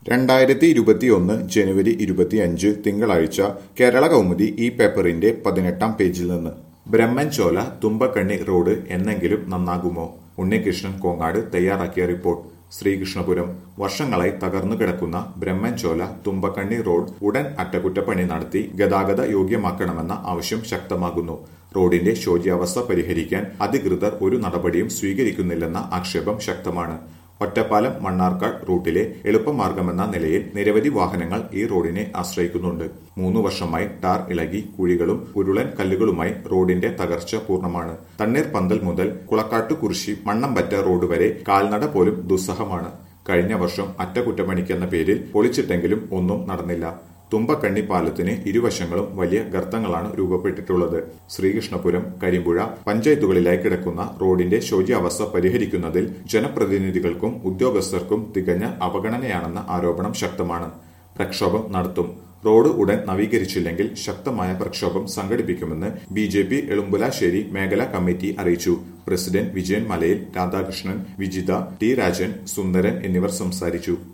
രണ്ടായിരത്തി ഇരുപത്തിയൊന്ന് ജനുവരി ഇരുപത്തിയഞ്ച് തിങ്കളാഴ്ച കേരള കൗമുദി ഈ പേപ്പറിന്റെ പതിനെട്ടാം പേജിൽ നിന്ന് ബ്രഹ്മൻചോല തുമ്പക്കണ്ണി റോഡ് എന്നെങ്കിലും നന്നാകുമോ ഉണ്ണികൃഷ്ണൻ കോങ്ങാട് തയ്യാറാക്കിയ റിപ്പോർട്ട് ശ്രീകൃഷ്ണപുരം വർഷങ്ങളായി തകർന്നു കിടക്കുന്ന ബ്രഹ്മൻചോല തുമ്പക്കണ്ണി റോഡ് ഉടൻ അറ്റകുറ്റപ്പണി നടത്തി ഗതാഗത യോഗ്യമാക്കണമെന്ന ആവശ്യം ശക്തമാകുന്നു റോഡിന്റെ ശോച്യാവസ്ഥ പരിഹരിക്കാൻ അധികൃതർ ഒരു നടപടിയും സ്വീകരിക്കുന്നില്ലെന്ന ആക്ഷേപം ശക്തമാണ് ഒറ്റപ്പാലം മണ്ണാർക്കാട് റൂട്ടിലെ എളുപ്പമാർഗമെന്ന നിലയിൽ നിരവധി വാഹനങ്ങൾ ഈ റോഡിനെ ആശ്രയിക്കുന്നുണ്ട് മൂന്നു വർഷമായി ടാർ ഇളകി കുഴികളും ഉരുളൻ കല്ലുകളുമായി റോഡിന്റെ തകർച്ച പൂർണ്ണമാണ് തണ്ണീർപന്തൽ മുതൽ കുളക്കാട്ടുകുറിശി മണ്ണമ്പറ്റ റോഡ് വരെ കാൽനട പോലും ദുസ്സഹമാണ് കഴിഞ്ഞ വർഷം അറ്റകുറ്റപ്പണിക്കെന്ന പേരിൽ പൊളിച്ചിട്ടെങ്കിലും ഒന്നും നടന്നില്ല തുമ്പക്കണ്ണി പാലത്തിന് ഇരുവശങ്ങളും വലിയ ഗർത്തങ്ങളാണ് രൂപപ്പെട്ടിട്ടുള്ളത് ശ്രീകൃഷ്ണപുരം കരിമ്പുഴ പഞ്ചായത്തുകളിലായി കിടക്കുന്ന റോഡിന്റെ ശോച്യാവസ്ഥ പരിഹരിക്കുന്നതിൽ ജനപ്രതിനിധികൾക്കും ഉദ്യോഗസ്ഥർക്കും തികഞ്ഞ അവഗണനയാണെന്ന ആരോപണം ശക്തമാണ് പ്രക്ഷോഭം നടത്തും റോഡ് ഉടൻ നവീകരിച്ചില്ലെങ്കിൽ ശക്തമായ പ്രക്ഷോഭം സംഘടിപ്പിക്കുമെന്ന് ബി ജെ പി എളുമ്പുലാശ്ശേരി മേഖലാ കമ്മിറ്റി അറിയിച്ചു പ്രസിഡന്റ് വിജയൻ മലയിൽ രാധാകൃഷ്ണൻ വിജിത ടി രാജൻ സുന്ദരൻ എന്നിവർ സംസാരിച്ചു